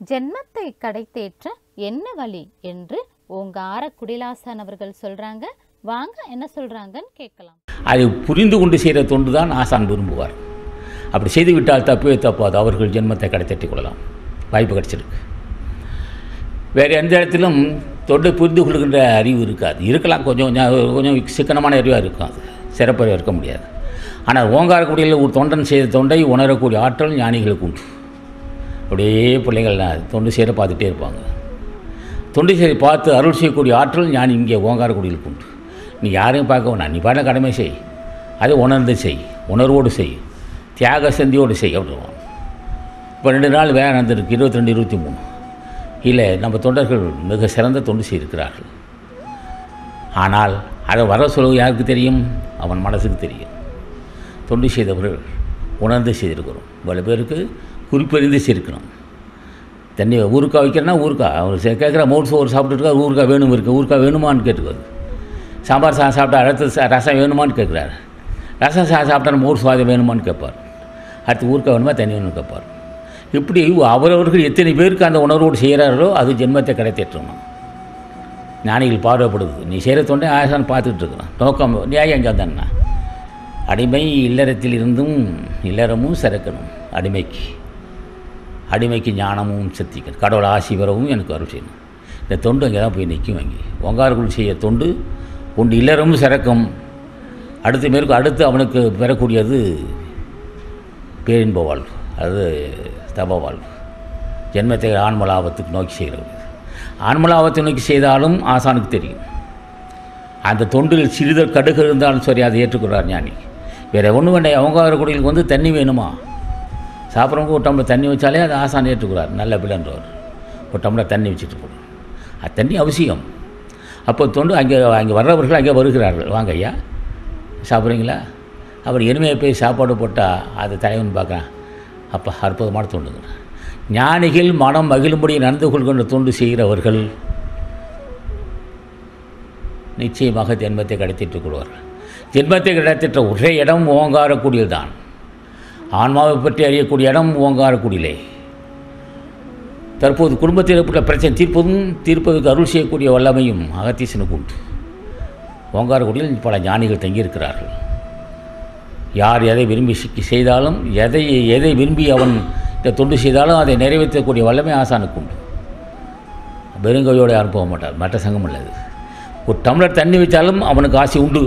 ஜென்மத்தை கடைத்தேற்ற என்ன வழி என்று உங்க ஆர குடிலாசன் அவர்கள் சொல்றாங்க வாங்க என்ன சொல்றாங்கன்னு கேட்கலாம் அதை புரிந்து கொண்டு செய்கிற தொண்டு தான் ஆசான் விரும்புவார் அப்படி செய்து விட்டால் தப்பவே தப்பாது அவர்கள் ஜென்மத்தை கடைத்தட்டி கொள்ளலாம் வாய்ப்பு கிடைச்சிருக்கு வேறு எந்த இடத்திலும் தொண்டை புரிந்து கொள்கின்ற அறிவு இருக்காது இருக்கலாம் கொஞ்சம் கொஞ்சம் கொஞ்சம் சிக்கனமான அறிவாக இருக்கும் அது சிறப்பாக இருக்க முடியாது ஆனால் ஓங்காரக்குடியில் ஒரு தொண்டன் செய்த தொண்டை உணரக்கூடிய ஆற்றல் ஞானிகளுக்கு உண்டு அப்படியே பிள்ளைகள் நான் தொண்டு செய்கிற பார்த்துட்டே இருப்பாங்க தொண்டு செய்து பார்த்து அருள் செய்யக்கூடிய ஆற்றல் ஞானி இங்கே ஓங்காரக்குடியில் உண்டு நீ யாரையும் பார்க்க வேணாம் நீ பாட கடமை செய் அதை உணர்ந்து செய் உணர்வோடு செய் தியாக சந்தியோடு செய் அப்படின்வாங்க இப்போ ரெண்டு நாள் வேலை நடந்திருக்கு இருபத்தி ரெண்டு இருபத்தி மூணு இல்லை நம்ம தொண்டர்கள் மிக சிறந்த தொண்டு செய்திருக்கிறார்கள் ஆனால் அதை வர சொல்ல யாருக்கு தெரியும் அவன் மனசுக்கு தெரியும் தொண்டு செய்தவர்கள் உணர்ந்து செய்திருக்கிறோம் பல பேருக்கு குறிப்பறிந்து செய்திருக்கணும் தண்ணி ஊருக்கா வைக்கிறேன்னா ஊருக்கா அவர் கேட்குற மோர் சோறு சாப்பிட்டுருக்கா ஊருக்கா வேணும் இருக்குது ஊருக்கா வேணுமான்னு கேட்டுக்காது சாம்பார் சாதம் சாப்பிட்டா அடுத்து சா- ரசம் வேணுமான்னு கேட்குறாரு ரசம் சாதம் சாப்பிட்டா மோர் சுவாதம் வேணுமான்னு கேட்பார் அடுத்து ஊருக்கா வேணுமா தண்ணி வேணும்னு கேட்பார் இப்படி அவரவர்கள் எத்தனை பேருக்கு அந்த உணர்வோடு செய்கிறார்களோ அது ஜென்மத்தை கிடைத்தேற்றணும் ஞானிகள் பார்வைப்படுது நீ செய்கிற தொண்டை ஆசான் பார்த்துக்கிட்டு இருக்கிறான் நோக்கம் நியாயம் எங்கே தானே அடிமை இல்லறத்தில் இருந்தும் இல்லறமும் சிறக்கணும் அடிமைக்கு அடிமைக்கு ஞானமும் சத்திக்கணும் கடவுள் ஆசி பெறவும் எனக்கு அருள் செய்யணும் இந்த தொண்டு அங்கே தான் போய் நிற்கும் வாங்கி ஒங்காருக்குள் செய்ய தொண்டு உண்டு இல்லறமும் சிறக்கும் அடுத்து மேற்கு அடுத்து அவனுக்கு பெறக்கூடியது பேரின்ப வாழ்வு அது தப வாழ்வு ஜென்மத்தை ஆன்மலாபத்துக்கு நோக்கி செய்கிறது ஆன்மலாபத்தை நோக்கி செய்தாலும் ஆசானுக்கு தெரியும் அந்த தொண்டில் சிறிதர் கடுகு இருந்தாலும் சரி அதை ஏற்றுக்கொள்கிறார் ஞானி வேறு ஒன்றும் வேண்டாம் அவங்க குடியில் வந்து தண்ணி வேணுமா சாப்பிட்றவங்க ஒரு டம்ளர் தண்ணி வச்சாலே அதை ஆசான் ஏற்றுக்கிறார் நல்ல பிள்ளைன்றவர் ஒரு டம்ளர் தண்ணி வச்சுட்டு போகணும் அது தண்ணி அவசியம் அப்போ தொண்டு அங்கே அங்கே வர்றவர்கள் அங்கே வருகிறார்கள் வாங்க ஐயா சாப்பிட்றீங்களா அவர் எருமையை போய் சாப்பாடு போட்டால் அது தலைவன் பார்க்குறான் அப்போ அற்புதமான தொண்டுங்க ஞானிகள் மனம் மகிழும்படி நடந்து கொள்கின்ற தொண்டு செய்கிறவர்கள் நிச்சயமாக ஜென்மத்தை கிடைத்திட்டுக் கொள்வார்கள் ஜென்மத்தை கிடைத்திட்ட ஒரே இடம் ஓங்காரக்குடியில் தான் ஆன்மாவை பற்றி அறியக்கூடிய இடம் ஓங்காரக்குடியிலே தற்போது குடும்பத்தில் ஏற்பட்ட பிரச்சனை தீர்ப்பதும் தீர்ப்பதற்கு அருள் செய்யக்கூடிய வல்லமையும் அகத்தீசனுக்கு உண்டு ஓங்காரக்குடியில் பல ஞானிகள் தங்கியிருக்கிறார்கள் யார் எதை விரும்பி சிக்கி செய்தாலும் எதை எதை விரும்பி அவன் இந்த தொண்டு செய்தாலும் அதை நிறைவேற்றக்கூடிய வல்லமை ஆசானுக்கு உண்டு வெறுங்கையோடு யாரும் போக மாட்டார் மற்ற சங்கம் உள்ளது ஒரு டம்ளர் தண்ணி வச்சாலும் அவனுக்கு ஆசை உண்டு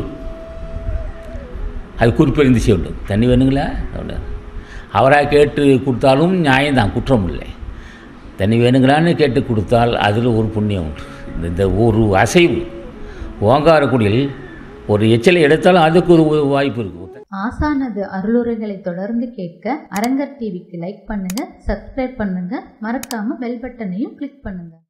அது குறிப்பறிந்து செய்ய வேண்டும் தண்ணி வேணுங்களா அப்படின்னாரு. அவராக கேட்டு கொடுத்தாலும் நியாயம்தான் குற்றம் இல்லை தண்ணி வேணுங்களான்னு கேட்டு கொடுத்தால் அதில் ஒரு புண்ணியம் உண்டு இந்த- இந்த ஒரு அசைவு ஓங்காரக்குடியில் ஒரு எச்சலை எடுத்தாலும் அதுக்கு ஒரு வாய்ப்பு இருக்குது ஆசானது அருளுரைகளை தொடர்ந்து கேட்க அரங்கர் டிவிக்கு லைக் பண்ணுங்க சப்ஸ்கிரைப் பண்ணுங்க மறக்காம பெல் பட்டனையும் கிளிக் பண்ணுங்க